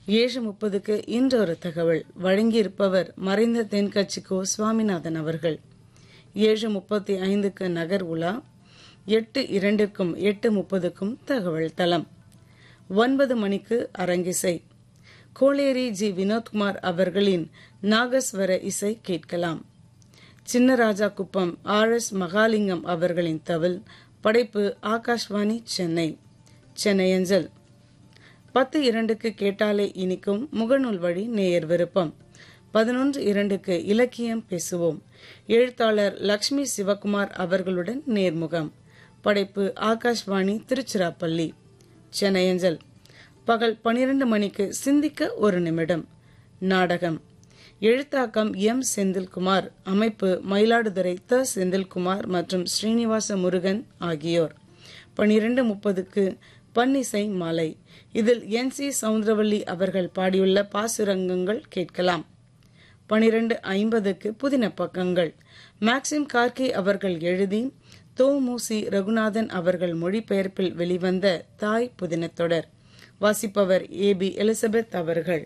ஏழு முப்பதுக்கு இன்றொரு தகவல் வழங்கியிருப்பவர் மறைந்த தென்கட்சி கோ சுவாமிநாதன் அவர்கள் ஏழு முப்பத்தி ஐந்துக்கு நகர் உலா எட்டு இரண்டிற்கும் எட்டு முப்பதுக்கும் தகவல் தளம் ஒன்பது மணிக்கு அரங்கிசை கோளேரி ஜி வினோத்குமார் அவர்களின் நாகஸ்வர இசை கேட்கலாம் சின்னராஜா குப்பம் ஆர் எஸ் மகாலிங்கம் அவர்களின் தவில் படைப்பு ஆகாஷ்வாணி சென்னை சென்னை அஞ்சல் பத்து இரண்டுக்கு கேட்டாலே இனிக்கும் முகநூல் வழி நேயர் விருப்பம் பதினொன்று இரண்டுக்கு இலக்கியம் பேசுவோம் எழுத்தாளர் லக்ஷ்மி சிவகுமார் அவர்களுடன் நேர்முகம் படைப்பு ஆகாஷ்வாணி திருச்சிராப்பள்ளி சென்னை அஞ்சல் பகல் பனிரெண்டு மணிக்கு சிந்திக்க ஒரு நிமிடம் நாடகம் எழுத்தாக்கம் எம் செந்தில்குமார் அமைப்பு மயிலாடுதுறை த செந்தில்குமார் மற்றும் ஸ்ரீனிவாச முருகன் ஆகியோர் பனிரெண்டு முப்பதுக்கு பன்னிசை மாலை இதில் என் சி சவுந்தரவல்லி அவர்கள் பாடியுள்ள பாசுரங்கங்கள் கேட்கலாம் பனிரெண்டு ஐம்பதுக்கு புதின பக்கங்கள் மேக்சிம் கார்கி அவர்கள் எழுதி தோமுசி ரகுநாதன் அவர்கள் மொழிபெயர்ப்பில் வெளிவந்த தாய் புதின தொடர் வாசிப்பவர் ஏ பி எலிசபெத் அவர்கள்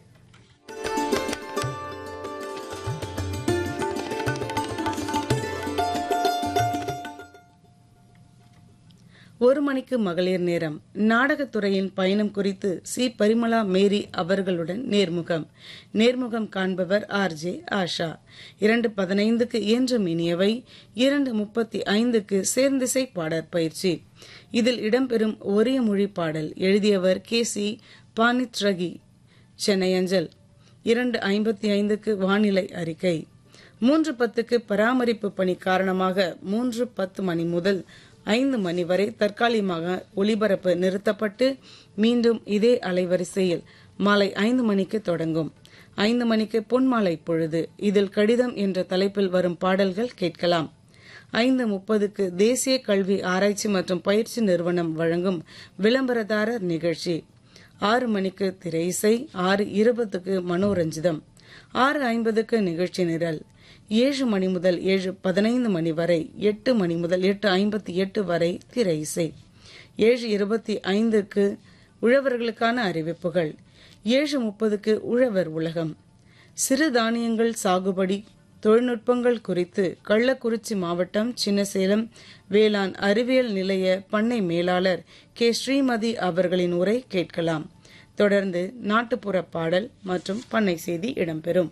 ஒரு மணிக்கு மகளிர் நேரம் நாடகத்துறையின் பயணம் குறித்து சி பரிமளா மேரி அவர்களுடன் நேர்முகம் நேர்முகம் காண்பவர் ஆர் ஜே ஆஷா இரண்டு பதினைந்துக்கு என்றும் இனியவை இரண்டு முப்பத்தி ஐந்துக்கு சேர்ந்திசை பாடற் பயிற்சி இதில் இடம்பெறும் ஒரே மொழி பாடல் எழுதியவர் கே சி பானித்ரகி சென்னை அஞ்சல் இரண்டு ஐம்பத்தி ஐந்துக்கு வானிலை அறிக்கை மூன்று பத்துக்கு பராமரிப்பு பணி காரணமாக மூன்று பத்து மணி முதல் ஐந்து மணி வரை தற்காலிகமாக ஒலிபரப்பு நிறுத்தப்பட்டு மீண்டும் இதே அலைவரிசையில் மாலை ஐந்து மணிக்கு தொடங்கும் ஐந்து மணிக்கு பொன்மாலை பொழுது இதில் கடிதம் என்ற தலைப்பில் வரும் பாடல்கள் கேட்கலாம் ஐந்து முப்பதுக்கு தேசிய கல்வி ஆராய்ச்சி மற்றும் பயிற்சி நிறுவனம் வழங்கும் விளம்பரதாரர் நிகழ்ச்சி ஆறு மணிக்கு திரை இசை ஆறு இருபதுக்கு மனோரஞ்சிதம் ஆறு ஐம்பதுக்கு நிகழ்ச்சி நிரல் ஏழு மணி முதல் ஏழு பதினைந்து மணி வரை எட்டு மணி முதல் எட்டு ஐம்பத்தி எட்டு வரை திரை இசை ஏழு இருபத்தி ஐந்துக்கு உழவர்களுக்கான அறிவிப்புகள் ஏழு முப்பதுக்கு உழவர் உலகம் சிறு தானியங்கள் சாகுபடி தொழில்நுட்பங்கள் குறித்து கள்ளக்குறிச்சி மாவட்டம் சின்னசேலம் வேளாண் அறிவியல் நிலைய பண்ணை மேலாளர் கே ஸ்ரீமதி அவர்களின் உரை கேட்கலாம் தொடர்ந்து நாட்டுப்புற பாடல் மற்றும் பண்ணை செய்தி இடம்பெறும்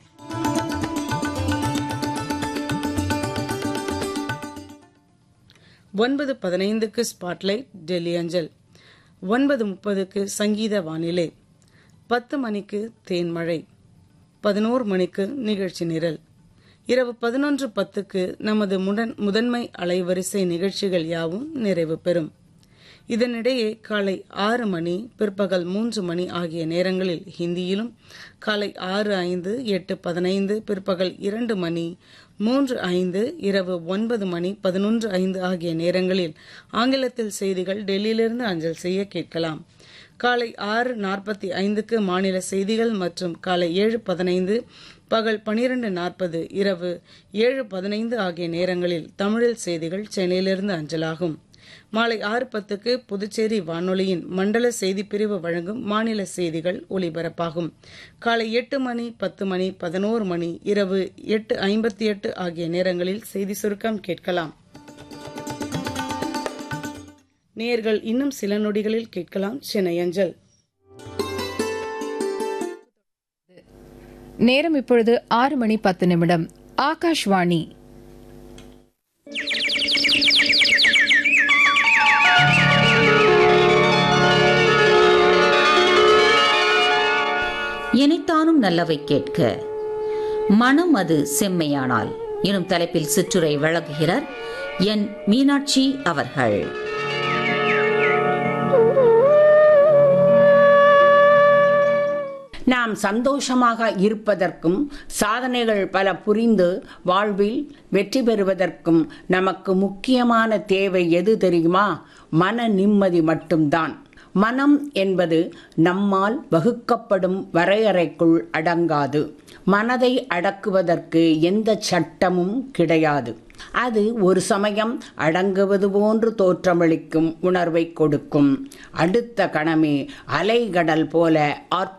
ஒன்பது பதினைந்துக்கு ஸ்பாட்லைட் டெல்லி அஞ்சல் ஒன்பது முப்பதுக்கு சங்கீத வானிலை பத்து மணிக்கு தேன்மழை பதினோரு மணிக்கு நிகழ்ச்சி நிரல் இரவு பதினொன்று பத்துக்கு நமது முடன் முதன்மை அலைவரிசை நிகழ்ச்சிகள் யாவும் நிறைவு பெறும் இதனிடையே காலை ஆறு மணி பிற்பகல் மூன்று மணி ஆகிய நேரங்களில் ஹிந்தியிலும் காலை ஆறு ஐந்து எட்டு பதினைந்து பிற்பகல் இரண்டு மணி மூன்று ஐந்து இரவு ஒன்பது மணி பதினொன்று ஐந்து ஆகிய நேரங்களில் ஆங்கிலத்தில் செய்திகள் டெல்லியிலிருந்து அஞ்சல் செய்ய கேட்கலாம் காலை ஆறு நாற்பத்தி ஐந்துக்கு மாநில செய்திகள் மற்றும் காலை ஏழு பதினைந்து பகல் பனிரெண்டு நாற்பது இரவு ஏழு பதினைந்து ஆகிய நேரங்களில் தமிழில் செய்திகள் சென்னையிலிருந்து அஞ்சலாகும் மாலை ஆறு பத்துக்கு புதுச்சேரி வானொலியின் மண்டல செய்திப்பிரிவு வழங்கும் மாநில செய்திகள் ஒலிபரப்பாகும் காலை எட்டு மணி பத்து மணி பதினோரு மணி இரவு எட்டு ஐம்பத்தி எட்டு ஆகிய நேரங்களில் செய்தி சுருக்கம் கேட்கலாம் நேர்கள் இன்னும் சில நொடிகளில் கேட்கலாம் சென்னை அஞ்சல் நேரம் இப்பொழுது ஆறு மணி பத்து நிமிடம் ஆகாஷ்வாணி இனித்தானும் நல்லவை கேட்க மனம் அது செம்மையானால் எனும் தலைப்பில் சிற்றுரை வழங்குகிறார் என் மீனாட்சி அவர்கள் நாம் சந்தோஷமாக இருப்பதற்கும் சாதனைகள் பல புரிந்து வாழ்வில் வெற்றி பெறுவதற்கும் நமக்கு முக்கியமான தேவை எது தெரியுமா மன நிம்மதி மட்டும்தான் மனம் என்பது நம்மால் வகுக்கப்படும் வரையறைக்குள் அடங்காது மனதை அடக்குவதற்கு எந்த சட்டமும் கிடையாது அது ஒரு சமயம் அடங்குவது போன்று தோற்றமளிக்கும் உணர்வை கொடுக்கும் அடுத்த கணமே அலைகடல் போல